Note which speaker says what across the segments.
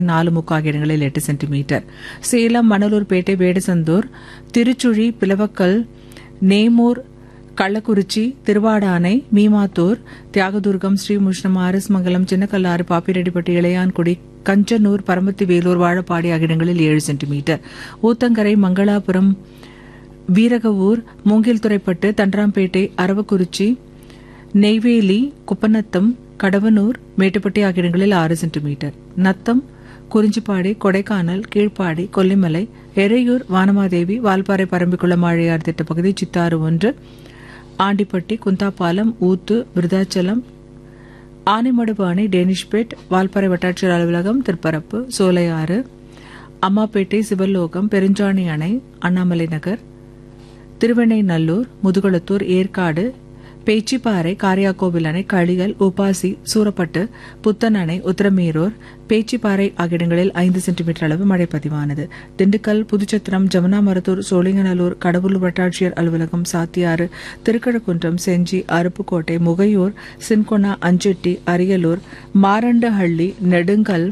Speaker 1: நாலு முக்கால் இடங்களில் எட்டு சென்டிமீட்டர் சேலம் மணலூர்பேட்டை வேடசந்தூர் திருச்சுழி பிளவக்கல் நேமூர் கள்ளக்குறிச்சி திருவாடானை மீமாத்தூர் தியாகதுர்கம் ஸ்ரீமுஷ்ணம் ஆரஸ்மங்கலம் சின்னக்கல்லாறு பாப்பிரெட்டிப்பட்டி இளையான்குடி கஞ்சனூர் பரமத்தி வேலூர் வாழப்பாடி ஆகிய இடங்களில் ஏழு சென்டிமீட்டர் ஊத்தங்கரை மங்களாபுரம் வீரகவூர் மூங்கில்துறைப்பட்டு தண்டராம்பேட்டை அரவக்குறிச்சி நெய்வேலி குப்பநத்தம் கடவனூர் மேட்டுப்பட்டி ஆகிய இடங்களில் ஆறு சென்டிமீட்டர் நத்தம் குறிஞ்சிப்பாடி கொடைக்கானல் கீழ்ப்பாடி கொல்லிமலை எறையூர் வானமாதேவி வால்பாறை பரம்பிக்குளம் ஆழியார் திட்ட பகுதி சித்தாறு ஒன்று ஆண்டிப்பட்டி குந்தாப்பாலம் ஊத்து விருதாச்சலம் ஆனைமடுப்பு அணை டேனிஷ்பேட் வால்பாறை வட்டாட்சியர் அலுவலகம் திருப்பரப்பு சோலையாறு அம்மாப்பேட்டை சிவலோகம் பெருஞ்சாணி அணை அண்ணாமலை நகர் திருவெண்ணைநல்லூர் முதுகுளத்தூர் ஏற்காடு பேச்சிப்பாறை காரியாக்கோவில் அணை களிகள் உபாசி சூரப்பட்டு புத்தன் அணை உத்தரமேரூர் பேச்சிப்பாறை ஆகிய இடங்களில் ஐந்து சென்டிமீட்டர் அளவு மழை பதிவானது திண்டுக்கல் புதுச்சத்திரம் ஜமுனாமரத்தூர் சோழிங்கநல்லூர் கடவுளூர் வட்டாட்சியர் அலுவலகம் சாத்தியாறு திருக்கழுக்குன்றம் செஞ்சி அருப்புக்கோட்டை முகையூர் சின்கொனா அஞ்செட்டி அரியலூர் மாரண்டஹள்ளி நெடுங்கல்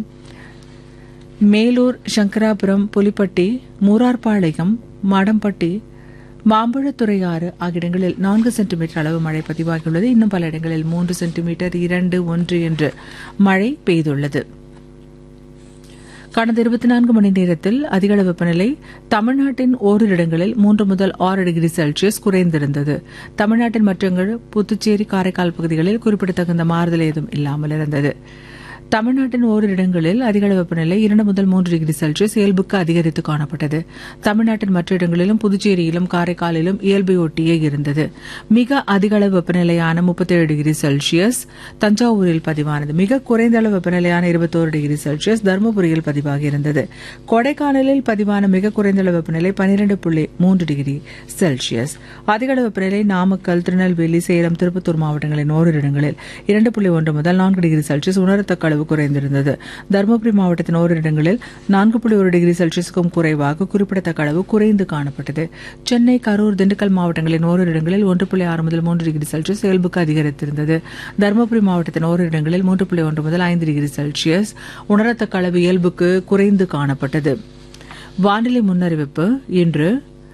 Speaker 1: மேலூர் சங்கராபுரம் புலிப்பட்டி மூரார்பாளையம் மாடம்பட்டி மாம்பழத்துறையாறு ஆகிய இடங்களில் நான்கு சென்டிமீட்டர் அளவு மழை பதிவாகியுள்ளது இன்னும் பல இடங்களில் மூன்று சென்டிமீட்டர் இரண்டு ஒன்று என்று மழை பெய்துள்ளது கடந்த இருபத்தி நான்கு மணி நேரத்தில் அதிகளவு வெப்பநிலை தமிழ்நாட்டின் ஓரிரு இடங்களில் மூன்று முதல் ஆறு டிகிரி செல்சியஸ் குறைந்திருந்தது தமிழ்நாட்டின் மற்ற புதுச்சேரி காரைக்கால் பகுதிகளில் குறிப்பிடத்தகுந்த மாறுதல் ஏதும் இல்லாமல் இருந்தது தமிழ்நாட்டின் ஓரிரு இடங்களில் அதிகளவு வெப்பநிலை இரண்டு முதல் மூன்று டிகிரி செல்சியஸ் இயல்புக்கு அதிகரித்து காணப்பட்டது தமிழ்நாட்டின் மற்ற இடங்களிலும் புதுச்சேரியிலும் காரைக்காலிலும் இயல்பை ஒட்டியே இருந்தது மிக அதிகளவு வெப்பநிலையான முப்பத்தேழு டிகிரி செல்சியஸ் தஞ்சாவூரில் பதிவானது மிக குறைந்த அளவு வெப்பநிலையான இருபத்தோரு டிகிரி செல்சியஸ் தருமபுரியில் பதிவாகியிருந்தது கொடைக்கானலில் பதிவான மிக குறைந்த அளவு வெப்பநிலை பனிரெண்டு புள்ளி மூன்று டிகிரி செல்சியஸ் அதிகளவு வெப்பநிலை நாமக்கல் திருநெல்வேலி சேலம் திருப்பத்தூர் மாவட்டங்களின் ஓரிரு இடங்களில் இரண்டு புள்ளி ஒன்று முதல் நான்கு டிகிரி செல்சியஸ் உணரத்தக்க அளவு குறைந்திருந்தது தருமபுரி மாவட்டத்தின் ஓரிரு இடங்களில் நான்கு புள்ளி ஒரு டிகிரி செல்சியஸுக்கும் குறைவாக குறிப்பிடத்தக்க அளவு குறைந்து காணப்பட்டது சென்னை கரூர் திண்டுக்கல் மாவட்டங்களின் ஓரிரு இடங்களில் ஒன்று புள்ளி ஆறு முதல் மூன்று டிகிரி செல்சியஸ் இயல்புக்கு அதிகரித்திருந்தது தருமபுரி மாவட்டத்தின் ஓரிரு இடங்களில் மூன்று புள்ளி ஒன்று முதல் ஐந்து டிகிரி செல்சியஸ் உணரத்தக்க அளவு இயல்புக்கு குறைந்து காணப்பட்டது வானிலை முன்னறிவிப்பு இன்று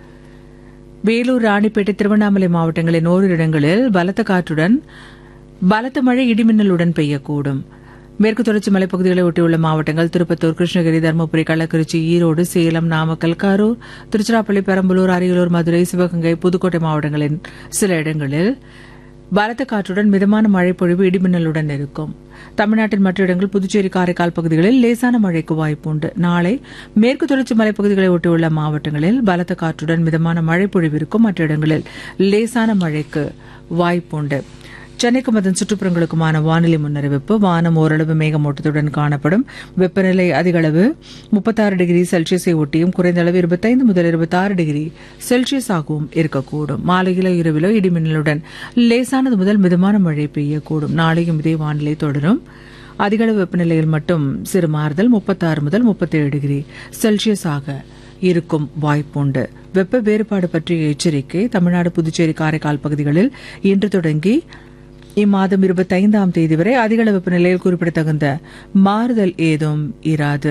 Speaker 1: வேலூர் ராணிப்பேட்டை திருவண்ணாமலை மாவட்டங்களின் ஓரிரு இடங்களில் பலத்த காற்றுடன் பலத்த மழை இடிமின்னலுடன் பெய்யக்கூடும் மேற்கு தொடர்ச்சி மலைப்பகுதிகளை ஒட்டியுள்ள மாவட்டங்கள் திருப்பத்தூர் கிருஷ்ணகிரி தருமபுரி கள்ளக்குறிச்சி ஈரோடு சேலம் நாமக்கல் கரூர் திருச்சிராப்பள்ளி பெரம்பலூர் அரியலூர் மதுரை சிவகங்கை புதுக்கோட்டை மாவட்டங்களின் சில இடங்களில் பலத்த காற்றுடன் மிதமான மழை பொழிவு இடிமின்னலுடன் இருக்கும் தமிழ்நாட்டின் மற்ற இடங்கள் புதுச்சேரி காரைக்கால் பகுதிகளில் லேசான மழைக்கு வாய்ப்புண்டு நாளை மேற்கு தொடர்ச்சி மலைப்பகுதிகளை ஒட்டியுள்ள மாவட்டங்களில் பலத்த காற்றுடன் மிதமான மழை பொழிவு இருக்கும் மற்ற இடங்களில் லேசான மழைக்கு வாய்ப்புண்டு சென்னைக்கும் அதன் சுற்றுப்புறங்களுக்குமான வானிலை முன்னறிவிப்பு வானம் ஓரளவு மேகமூட்டத்துடன் காணப்படும் வெப்பநிலை அதிகளவு முப்பத்தாறு டிகிரி செல்சியஸை ஒட்டியும் குறைந்த அளவு இருபத்தைந்து முதல் இருபத்தாறு டிகிரி செல்சியஸ் ஆகவும் இருக்கக்கூடும் மாலையிலோ இரவிலோ இடிமின்னலுடன் லேசானது முதல் மிதமான மழை பெய்யக்கூடும் நாளையும் இதே வானிலை தொடரும் அதிகளவு வெப்பநிலையில் மட்டும் சிறு மாறுதல் முப்பத்தாறு முதல் முப்பத்தேழு டிகிரி செல்சியஸ் ஆக இருக்கும் வாய்ப்புண்டு வெப்ப வேறுபாடு பற்றிய எச்சரிக்கை தமிழ்நாடு புதுச்சேரி காரைக்கால் பகுதிகளில் இன்று தொடங்கி இம்மாதம் இருபத்தைந்தாம் தேதி வரை அதிகளவு வெப்பநிலையில் குறிப்பிடத்தகுந்த மாறுதல் ஏதும் இராது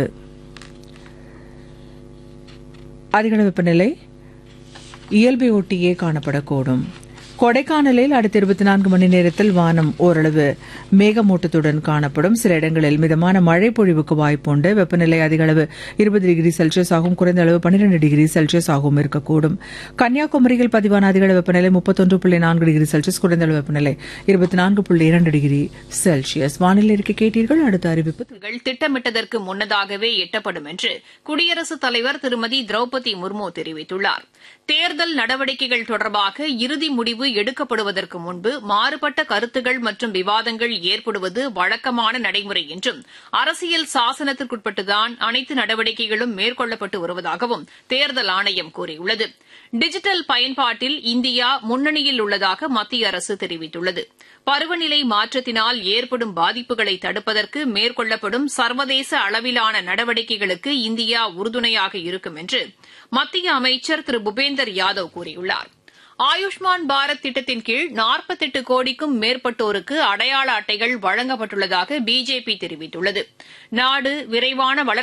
Speaker 1: அதிகளவு வெப்பநிலை இயல்பை ஒட்டியே காணப்படக்கூடும் கொடைக்கானலில் அடுத்த இருபத்தி நான்கு மணி நேரத்தில் வானம் ஓரளவு மேகமூட்டத்துடன் காணப்படும் சில இடங்களில் மிதமான மழை பொழிவுக்கு வாய்ப்புண்டு வெப்பநிலை அதிக அளவு இருபது டிகிரி செல்சியஸ் ஆகும் குறைந்த அளவு பன்னிரண்டு டிகிரி செல்சியஸ் ஆகவும் இருக்கக்கூடும் கன்னியாகுமரியில் பதிவான அதிக அளவு வெப்பநிலை முப்பத்தொன்று புள்ளி நான்கு டிகிரி செல்சியஸ் குறைந்த அளவு வெப்பநிலை இருபத்தி நான்கு புள்ளி இரண்டு டிகிரி செல்சியஸ் வானிலை இருக்க கேட்டீர்கள் அடுத்த அறிவிப்பு
Speaker 2: திட்டமிட்டதற்கு முன்னதாகவே எட்டப்படும் என்று குடியரசுத் தலைவர் திருமதி திரௌபதி முர்மு தெரிவித்துள்ளார் தேர்தல் நடவடிக்கைகள் தொடர்பாக இறுதி முடிவு எடுக்கப்படுவதற்கு முன்பு மாறுபட்ட கருத்துகள் மற்றும் விவாதங்கள் ஏற்படுவது வழக்கமான நடைமுறை என்றும் அரசியல் சாசனத்திற்குட்பட்டுதான் அனைத்து நடவடிக்கைகளும் மேற்கொள்ளப்பட்டு வருவதாகவும் தேர்தல் ஆணையம் கூறியுள்ளது டிஜிட்டல் பயன்பாட்டில் இந்தியா முன்னணியில் உள்ளதாக மத்திய அரசு தெரிவித்துள்ளது பருவநிலை மாற்றத்தினால் ஏற்படும் பாதிப்புகளை தடுப்பதற்கு மேற்கொள்ளப்படும் சர்வதேச அளவிலான நடவடிக்கைகளுக்கு இந்தியா உறுதுணையாக இருக்கும் என்று மத்திய அமைச்சர் திரு பூபேந்தர் யாதவ் கூறியுள்ளார் ஆயுஷ்மான் பாரத் திட்டத்தின் கீழ் நாற்பத்தெட்டு கோடிக்கும் மேற்பட்டோருக்கு அடையாள அட்டைகள் வழங்கப்பட்டுள்ளதாக பிஜேபி தெரிவித்துள்ளது நாடு விரைவான வளர்ச்சியை